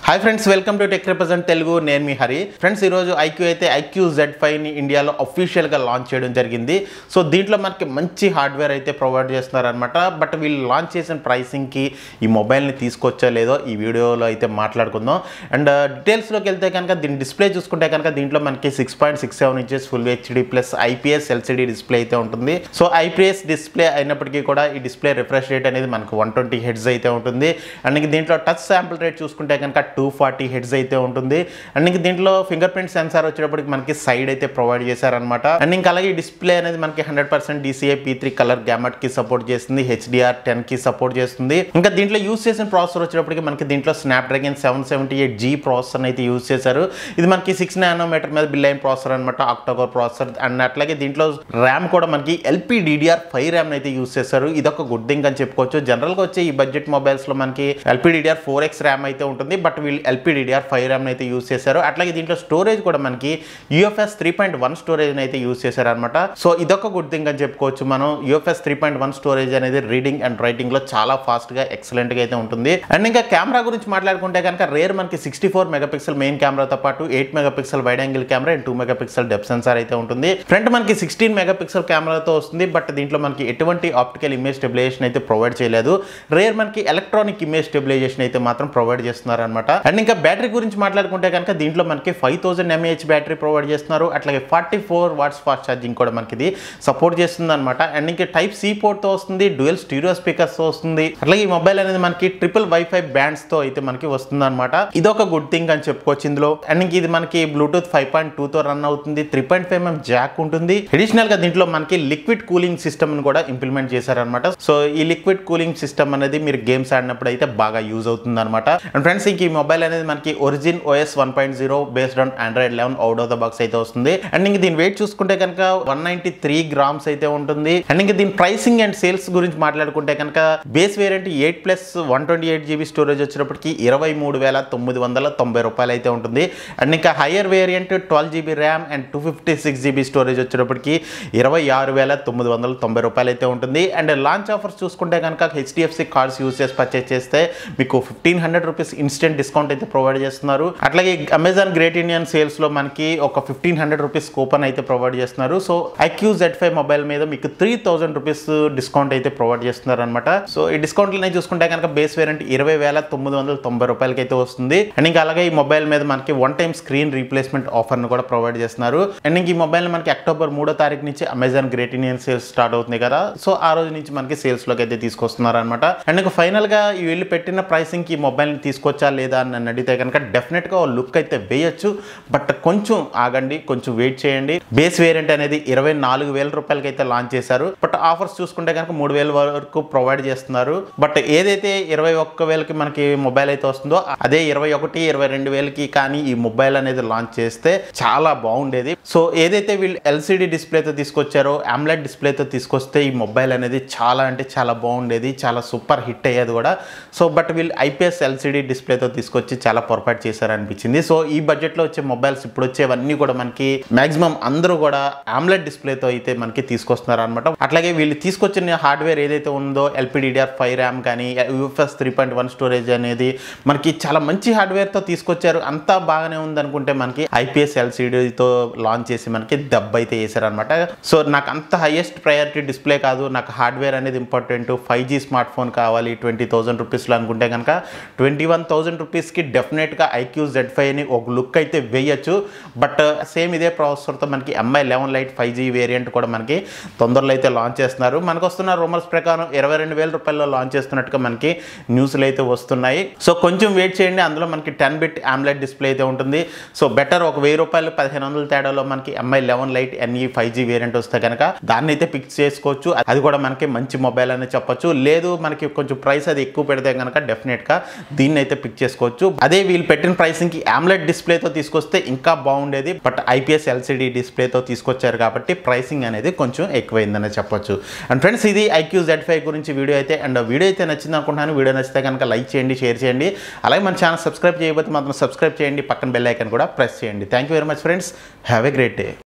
hi friends welcome to tech represent Telugu నేను మీ Hari friends ఈరోజు ఐక్యూ అయితే ఐక్యూ జెడ్ ఫైవ్ని ఇండియాలో అఫీషియల్గా లాంచ్ చేయడం జరిగింది సో దీంట్లో మనకి మంచి హార్డ్వేర్ అయితే ప్రొవైడ్ చేస్తున్నారనమాట బట్ వీళ్ళు లాంచ్ చేసిన ప్రైసింగ్కి ఈ మొబైల్ని తీసుకొచ్చా లేదో ఈ వీడియోలో అయితే మాట్లాడుకుందాం అండ్ డీటెయిల్స్లోకి వెళ్తే కనుక దీని డిస్ప్లే చూసుకుంటే కనుక దీంట్లో మనకి six point six seven inches full HD plus IPS LCD display అయితే ఉంటుంది సో ఐపీఎస్ డిస్ప్లే అయినప్పటికీ కూడా ఈ డిస్ప్లే రిఫ్రెష్ రేట్ అనేది మనకు వన్ ట్వంటీ హెడ్స్ అయితే ఉంటుంది అండ్ ఇంక దీంట్లో టచ్ శాంపుల్ రేట్ చూసుకుంటే కనుక టూ ఫార్టీ హెడ్స్ అయితే ఉంటుంది అండ్ ఇంక దీంట్లో ఫింగర్ ప్రింట్ సెన్సార్ వచ్చేటప్పటికి మనకి సైడ్ అయితే ప్రొవైడ్ చేశారనమాట అండ్ ఇంకా అలాగే డిస్ప్లే అనేది మనకి hundred percent DCI P three colour gamut కి సపోర్ట్ చేస్తుంది హెచ్డిఆర్ టెన్ కి సపోర్ట్ చేస్తుంది ఇంకా దీంట్లో యూస్ చేసిన ప్రాసెసర్ వచ్చేటప్పటికి మనకి దీంట్లో snapdragon seven seventy eight G processor అయితే యూస్ చేశారు ఇది మనకి సిక్స్ నానోమీటర్ మీద బిల్ అయిన ప్రాసెసర్ అనమాట ఆక్టోకోర్ ప్రాసెసర్ అండ్ అట్లాగే దీంట్లో ర్యామ్ కూడా మనకి ఎల్పీ డిడిఆర్ ఫైవ్ ర్యామ్ అయితే యూస్ చేశారు ఇది ఒక గుడ్ థింగ్ అని చెప్పుకోవచ్చు జనరల్గా వచ్చే ఈ బడ్జెట్ మొబైల్స్ లో మనకి LP DDR four X RAM అయితే ఉంటుంది బట్ వీళ్ళు ఎల్పీ డిడిఆర్ ఫైవ్ ర్యామ్ అయితే యూస్ చేశారు అట్లాగే దీంట్లో స్టోరేజ్ కూడా మనకి UFS three point one storage అయితే యూస్ చేశారు అనమాట సో ఇదొక గుడ్ థింగ్ అని చెప్పుకోవచ్చు మనం UFS three point one storage అనేది రీడింగ్ అండ్ రైటింగ్ లో చాలా ఫాస్ట్ గా ఎక్సలెంట్ గా అయితే ఉంటుంది అండ్ ఇంకా కెమెరా గురించి మాట్లాడుకుంటే కనుక రేర్ మనకి సిక్స్టీ ఫోర్ మెగాపిక్సెల్ మెయిన్ కెమెరాతో పాటు eight megapixel wide angle camera and two megapixel depth sensor అయితే ఉంటుంది ఫ్రంట్ మనకి సిక్స్టీన్ మెగాపిక్సెల్ కెమెరాతో వస్తుంది బట్ దీంట్లో మనకి ఎటువంటి ఆప్టికల్ ఇమేజ్ స్టెబిలైజేషన్ అయితే ప్రొవైడ్ చేయలేదు రేర్ మనకి ఎలక్ట్రానిక్ ఇమేజ్ స్టెబిలైజేషన్ అయితే మాత్రం ప్రొవైడ్ చేస్తున్నారు అనమాట అండ్ ఇంకా బ్యాటరీ గురించి మాట్లాడుకుంటే కనుక దీంట్లో మనకి five thousand mAh battery provide చేస్తున్నారు అట్లాగే forty four watts fast charging కూడా మనకి ఇది సపోర్ట్ చేస్తుంది అనమాట అండ్ ఇంకా టైప్ సి పోర్ట్తో వస్తుంది డ్యూయల్ స్టీరియో స్పీకర్స్తో వస్తుంది అట్లాగే ఈ మొబైల్ అనేది మనకి ట్రిపుల్ వైఫై బ్యాండ్స్తో అయితే మనకి వస్తుంది అనమాట ఇది ఒక గుడ్ థింగ్ అని చెప్పుకోవచ్చు ఇందులో అండ్ ఇంక ఇది మనకి బ్లూటూత్ ఫైవ్ పాయింట్ టూతో రన్ అవుతుంది three point five mm jack ఉంటుంది అడిషనల్ గా దీంట్లో మనకి లిక్విడ్ కూలింగ్ సిస్టమ్ కూడా ఇంప్లిమెంట్ చేశారనమాట సో ఈ లిక్విడ్ కూలింగ్ సిస్టమ్ అనేది మీరు గేమ్స్ ఆడినప్పుడు అయితే బాగా యూజ్ అవుతుంది అనమాట అండ్ ఫ్రెండ్స్ ఇంక ఈ మొబైల్ అనేది మనకి origin OS one point zero based on android eleven out of the box అయితే వస్తుంది అండ్ ఇంక దీని వెయిట్ చూసుకుంటే కనుక వన్ నైన్టీ త్రీ గ్రామ్స్ అయితే ఉంటుంది అండ్ ఇంక దీని ప్రైసింగ్ అండ్ సేల్స్ గురించి మాట్లాడుకుంటే కనుక base variant eight plus one twenty eight GB storage వచ్చినప్పటికి ఇరవై మూడు వేల తొమ్మిది వందల తొంభై రూపాయలు అయితే ఉంటుంది అండ్ ఇంకా higher variant twelve GB RAM and two fifty six GB storage వచ్చేటప్పటికి ఇరవై ఆరు వేల తొమ్మిది వందల తొంభై రూపాయలు అయితే ఉంటుంది అండ్ లాంచ్ ఆఫర్స్ చూసుకుంటే కనుక హెచ్డిఎఫ్సి కార్డ్స్ యూస్ చేసి పర్చేస్ చేస్తే మీకు fifteen hundred rupees instant discount అయితే ప్రొవైడ్ చేస్తున్నారు అట్లాగే అమెజాన్ గ్రేట్ ఇండియన్ సేల్స్లో మనకి ఒక ఫిఫ్టీన్ హండ్రెడ్ రూపీస్ కూపన్ అయితే ప్రొవైడ్ చేస్తున్నారు so iQOO Z five mobile మీద మీకు త్రీ థౌసండ్ రూపీస్ డిస్కౌంట్ అయితే ప్రొవైడ్ చేస్తున్నారు అనమాట సో ఈ డిస్కౌంట్లని చూసుకుంటే కనుక బేస్ వేరియంట్ ఇరవై వేల తొమ్మిది వందల తొంభై రూపాయలకి అయితే వస్తుంది అండ్ ఇంకా అలాగే ఈ మొబైల్ మీద మనకి వన్ టైం స్క్రీన్ రీప్లేస్మెంట్ ఆఫర్ను కూడా ప్రొవైడ్ చేస్తున్నారు అండ్ ఇంక ఈ మొబైల్ మనకి అక్టోబర్ మూడో తారీఖు నుంచి Amazon great Indian sales start అవుతుంది కదా సో ఆ రోజు నుంచి మనకి సేల్స్ లోకి అయితే తీసుకొస్తున్నారు అనమాట అండ్ ఇంకా ఫైనల్ గా ఈ వీళ్ళు పెట్టిన ప్రైసింగ్ కి మొబైల్ ని తీసుకొచ్చా లేదా అని నన్ను అడిగితే కనుక డెఫినెట్ గా లుక్ అయితే వేయొచ్చు బట్ కొంచెం ఆగండి కొంచెం వెయిట్ చేయండి బేస్ వేరియంట్ అనేది ఇరవై నాలుగు వేల రూపాయలకి అయితే లాంచ్ చేశారు బట్ ఆఫర్స్ చూసుకుంటే కనుక మూడు వేల వరకు ప్రొవైడ్ చేస్తున్నారు బట్ ఏదైతే ఇరవై ఒక్క వేలకి మనకి మొబైల్ అయితే వస్తుందో అదే ఇరవై ఒకటి ఇరవై రెండు వేలకి కానీ ఈ మొబైల్ అనేది లాంచ్ చేస్తే చాలా బాగుండేది సో ఏదైతే వీళ్ళు ఎల్సిడి డిస్ప్లేతో తీసుకొచ్చారో ఆమ్లెట్ డిస్ప్లేతో తీసుకొస్తే ఈ మొబైల్ అనేది చాలా అంటే చాలా బాగుండేది చాలా సూపర్ హిట్ అయ్యేది కూడా సో బట్ వీళ్ళు ఐపీఎస్ ఎల్సిడి డిస్ప్లేతో తీసుకొచ్చి చాలా పొరపాటు చేశారనిపించింది సో ఈ బడ్జెట్లో వచ్చే మొబైల్స్ ఇప్పుడు వచ్చేవన్నీ కూడా మనకి మాక్సిమం అందరూ కూడా ఆమ్లెట్ డిస్ప్లేతో అయితే మనకి తీసుకొస్తున్నారు అనమాట అట్లాగే వీళ్ళు తీసుకొచ్చిన హార్డ్వేర్ ఏదైతే ఉందో ఎల్పిడిడిఆర్ ఫైవ్ ర్యామ్ కానీ UFS three point one storage అనేది మనకి చాలా మంచి హార్డ్వేర్తో తీసుకొచ్చారు అంతా బాగానే ఉంది అనుకుంటే మనకి ఐపీఎస్ ఎల్సిడితో లాంచ్ చేసి మనకి దెబ్బ అయితే వేసారనమాట సో నాకు అంత హైయెస్ట్ ప్రయారిటీ డిస్ప్లే కాదు నాకు హార్డ్వేర్ అనేది important five G smart phone కావాలి ట్వంటీ థౌసండ్ రూపీస్లో అనుకుంటే కనుక ట్వంటీ వన్ థౌసండ్ రూపీస్కి డెఫినెట్గా ఐక్యూ జెడ్ ఫైవ్ అని ఒక లుక్ అయితే వేయచ్చు బట్ సేమ్ ఇదే ప్రాసెసర్తో మనకి Mi eleven lite five G variant కూడా మనకి తొందరలో అయితే లాంచ్ చేస్తున్నారు మనకు వస్తున్న రూమర్స్ ప్రకారం ఇరవై రెండు వేల రూపాయల్లో లాంచ్ చేస్తున్నట్టుగా మనకి న్యూస్లు అయితే వస్తున్నాయి సో కొంచెం వెయిట్ చేయండి అందులో మనకి టెన్ బిట్ ఆమ్లెట్ డిస్ప్లే అయితే ఉంటుంది సో బెటర్ ఒక వెయ్యి రూపాయలు పదిహేను వందల తేడాలో మనకి Mi eleven lite NE five G variant వస్తే కనుక దాన్ని అయితే పిక్స్ చేసుకోవచ్చు అది కూడా మనకి మంచి మొబైల్ అని చెప్పొచ్చు లేదు మనకి కొంచెం ప్రైస్ అది ఎక్కువ పెడితే కనుక డెఫినెట్గా దీన్ని అయితే పిక్ చేసుకోవచ్చు అదే వీళ్ళు పెట్టిన ప్రైసింగ్కి ఆమ్లెట్ డిస్ప్లేతో తీసుకొస్తే ఇంకా బాగుండేది బట్ ఐపీఎస్ ఎల్సిడి డిస్ప్లేతో తీసుకొచ్చారు కాబట్టి ప్రైసింగ్ అనేది కొంచెం ఎక్కువైందని చెప్పొచ్చు అండ్ ఫ్రెండ్స్ ఇది ఐక్యూ జెడ్ ఫైవ్ గురించి వీడియో అయితే అండ్ వీడియో అయితే నచ్చింది అనుకుంటున్నాను వీడియో నచ్చితే కనుక లైక్ చేయండి షేర్ చేయండి అలాగే మన ఛానల్ సబ్స్క్రైబ్ చేయబోతే మాత్రం సబ్స్క్రైబ్ చేయండి పక్కన బెల్ ఐకన్ కూడా ప్రెస్ చేయండి thank you very much friends have a great day